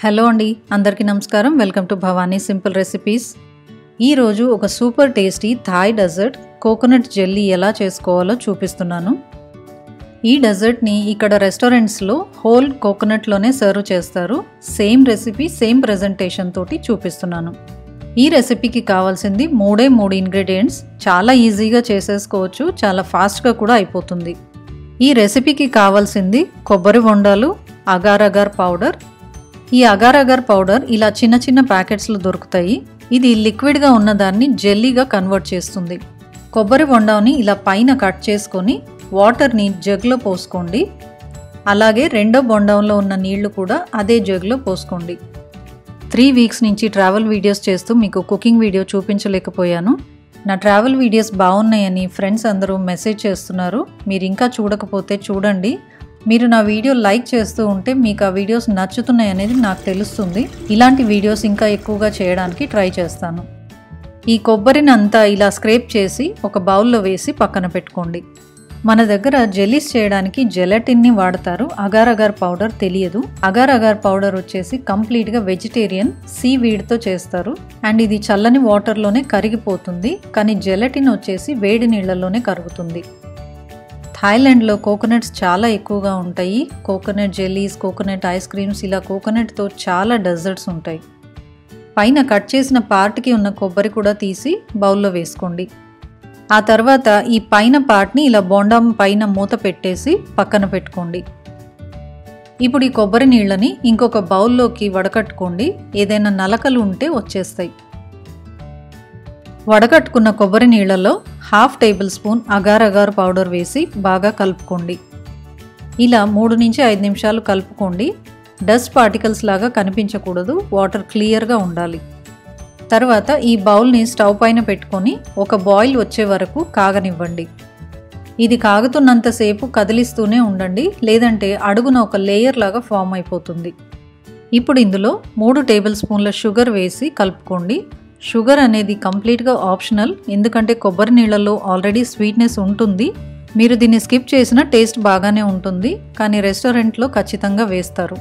hello అండి అందరికీ నమస్కారం welcome to Bhavani simple recipes ఈరోజు ఒక super tasty Thai dessert coconut jelly ఎలా చేసుకోవాలో చూపిస్తున్నాను ఈ డెజర్ట్ని ఇక్కడ రెస్టారెంట్స్లో హోల్ కోకోనట్లోనే సర్వ్ చేస్తారు సేమ్ రెసిపీ సేమ్ ప్రజెంటేషన్ తోటి చూపిస్తున్నాను ఈ రెసిపీకి కావాల్సింది మూడే మూడు ఇంగ్రీడియంట్స్ చాలా ఈజీగా చేసేసుకోవచ్చు చాలా ఫాస్ట్గా కూడా అయిపోతుంది ఈ రెసిపీకి కావాల్సింది కొబ్బరి బొండాలు అగార్ అగార్ పౌడర్ ఈ అగార్ అగార్ పౌడర్ ఇలా చిన్న చిన్న ప్యాకెట్స్లో దొరుకుతాయి ఇది లిక్విడ్గా ఉన్నదాన్ని జెల్లీగా కన్వర్ట్ చేస్తుంది కొబ్బరి బొండాన్ని ఇలా పైన కట్ చేసుకొని వాటర్ని జగ్లో పోసుకోండి అలాగే రెండో బొండంలో ఉన్న నీళ్లు కూడా అదే జగ్లో పోసుకోండి త్రీ వీక్స్ నుంచి ట్రావెల్ వీడియోస్ చేస్తూ మీకు కుకింగ్ వీడియో చూపించలేకపోయాను నా ట్రావెల్ వీడియోస్ బాగున్నాయని ఫ్రెండ్స్ అందరూ మెసేజ్ చేస్తున్నారు మీరు ఇంకా చూడకపోతే చూడండి మీరు నా వీడియో లైక్ చేస్తూ ఉంటే మీకు ఆ వీడియోస్ నచ్చుతున్నాయి అనేది నాకు తెలుస్తుంది ఇలాంటి వీడియోస్ ఇంకా ఎక్కువగా చేయడానికి ట్రై చేస్తాను ఈ కొబ్బరిని అంతా ఇలా స్క్రేప్ చేసి ఒక బౌల్లో వేసి పక్కన పెట్టుకోండి మన దగ్గర జెలీస్ చేయడానికి జెలటిన్ని వాడతారు అగార్ అగార్ పౌడర్ తెలియదు అగార్ అగార్ పౌడర్ వచ్చేసి కంప్లీట్గా వెజిటేరియన్ సీ వీడ్తో చేస్తారు అండ్ ఇది చల్లని వాటర్లోనే కరిగిపోతుంది కానీ జెలటిన్ వచ్చేసి వేడి నీళ్లలోనే కరుగుతుంది థాయిలాండ్లో కోకోనట్స్ చాలా ఎక్కువగా ఉంటాయి coconut jellies coconut ice creams ఇలా కోకోనట్తో చాలా డెజర్ట్స్ ఉంటాయి పైన కట్ చేసిన పార్ట్కి ఉన్న కొబ్బరి కూడా తీసి బౌల్లో వేసుకోండి ఆ తర్వాత ఈ పైన పార్ట్ని ఇలా బొండం పైన మూత పెట్టేసి పక్కన పెట్టుకోండి ఇప్పుడు ఈ కొబ్బరి నీళ్ళని ఇంకొక బౌల్లోకి వడకట్టుకోండి ఏదైనా నలకలు ఉంటే వచ్చేస్తాయి వడకట్టుకున్న కొబ్బరి నీళ్ళలో half tablespoon agar agar powder వేసి బాగా కలుపుకోండి ఇలా మూడు నుంచి ఐదు నిమిషాలు కలుపుకోండి డస్ట్ పార్టికల్స్ లాగా కనిపించకూడదు వాటర్ క్లియర్గా ఉండాలి తర్వాత ఈ బౌల్ని స్టవ్ పైన పెట్టుకొని ఒక బాయిల్ వచ్చే వరకు కాగనివ్వండి ఇది కాగుతున్నంతసేపు కదిలిస్తూనే ఉండండి లేదంటే అడుగున ఒక లేయర్ లాగా ఫామ్ అయిపోతుంది ఇప్పుడు ఇందులో మూడు టేబుల్ స్పూన్ల షుగర్ వేసి కలుపుకోండి షుగర్ అనేది కంప్లీట్గా ఆప్షనల్ ఎందుకంటే కొబ్బరి నీళ్ళలో ఆల్రెడీ స్వీట్నెస్ ఉంటుంది మీరు దీన్ని స్కిప్ చేసిన టేస్ట్ బాగానే ఉంటుంది కానీ రెస్టారెంట్లో ఖచ్చితంగా వేస్తారు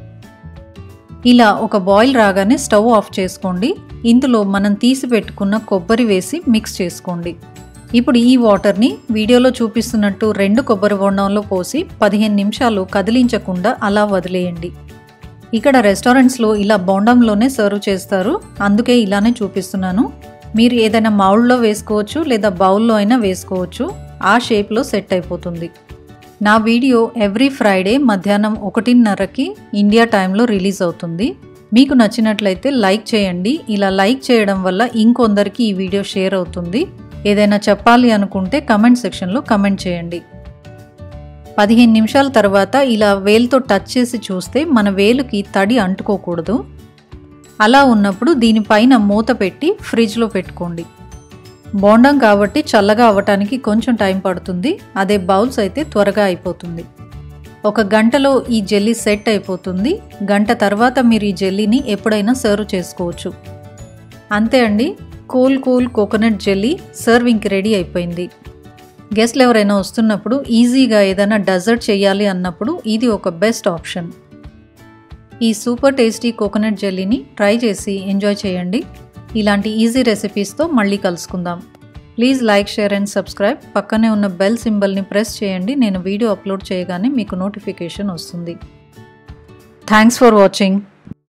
ఇలా ఒక బాయిల్ రాగానే స్టవ్ ఆఫ్ చేసుకోండి ఇందులో మనం తీసి పెట్టుకున్న కొబ్బరి వేసి మిక్స్ చేసుకోండి ఇప్పుడు ఈ వాటర్ని వీడియోలో చూపిస్తున్నట్టు రెండు కొబ్బరి బొండంలో పోసి పదిహేను నిమిషాలు కదిలించకుండా అలా వదిలేయండి ఇక్కడ రెస్టారెంట్స్లో ఇలా బొండంలోనే సర్వ్ చేస్తారు అందుకే ఇలానే చూపిస్తున్నాను మీరు ఏదైనా మౌల్డ్లో వేసుకోవచ్చు లేదా బౌల్లో అయినా వేసుకోవచ్చు ఆ షేప్లో సెట్ అయిపోతుంది నా వీడియో ఎవ్రీ ఫ్రైడే మధ్యాహ్నం ఒకటిన్నరకి ఇండియా టైంలో రిలీజ్ అవుతుంది మీకు నచ్చినట్లయితే లైక్ చేయండి ఇలా లైక్ చేయడం వల్ల ఇంకొందరికి ఈ వీడియో షేర్ అవుతుంది ఏదైనా చెప్పాలి అనుకుంటే కమెంట్ సెక్షన్లో కమెంట్ చేయండి పదిహేను నిమిషాల తర్వాత ఇలా వేలుతో టచ్ చేసి చూస్తే మన వేలుకి తడి అంటుకోకూడదు అలా ఉన్నప్పుడు దీనిపైన మూత పెట్టి ఫ్రిడ్జ్లో పెట్టుకోండి బోండం కాబట్టి చల్లగా అవ్వటానికి కొంచెం టైం పడుతుంది అదే బౌల్స్ అయితే త్వరగా అయిపోతుంది ఒక గంటలో ఈ జెల్లీ సెట్ అయిపోతుంది గంట తర్వాత మీరు ఈ జెల్లీని ఎప్పుడైనా సర్వ్ చేసుకోవచ్చు అంతే అండి కూల్ కూల్ కోకోనట్ జెల్లీ సర్వింగ్కి రెడీ అయిపోయింది గెస్ట్లు ఎవరైనా వస్తున్నప్పుడు ఈజీగా ఏదైనా డెజర్ట్ చేయాలి అన్నప్పుడు ఇది ఒక బెస్ట్ ఆప్షన్ ఈ సూపర్ టేస్టీ కోకోనట్ జెల్లీని ట్రై చేసి ఎంజాయ్ చేయండి ఇలాంటి ఈజీ రెసిపీస్తో మళ్ళీ కలుసుకుందాం please like share and subscribe పక్కనే ఉన్న బెల్ సింబల్ని ప్రెస్ చేయండి నేను వీడియో అప్లోడ్ చేయగానే మీకు నోటిఫికేషన్ వస్తుంది థ్యాంక్స్ ఫర్ వాచింగ్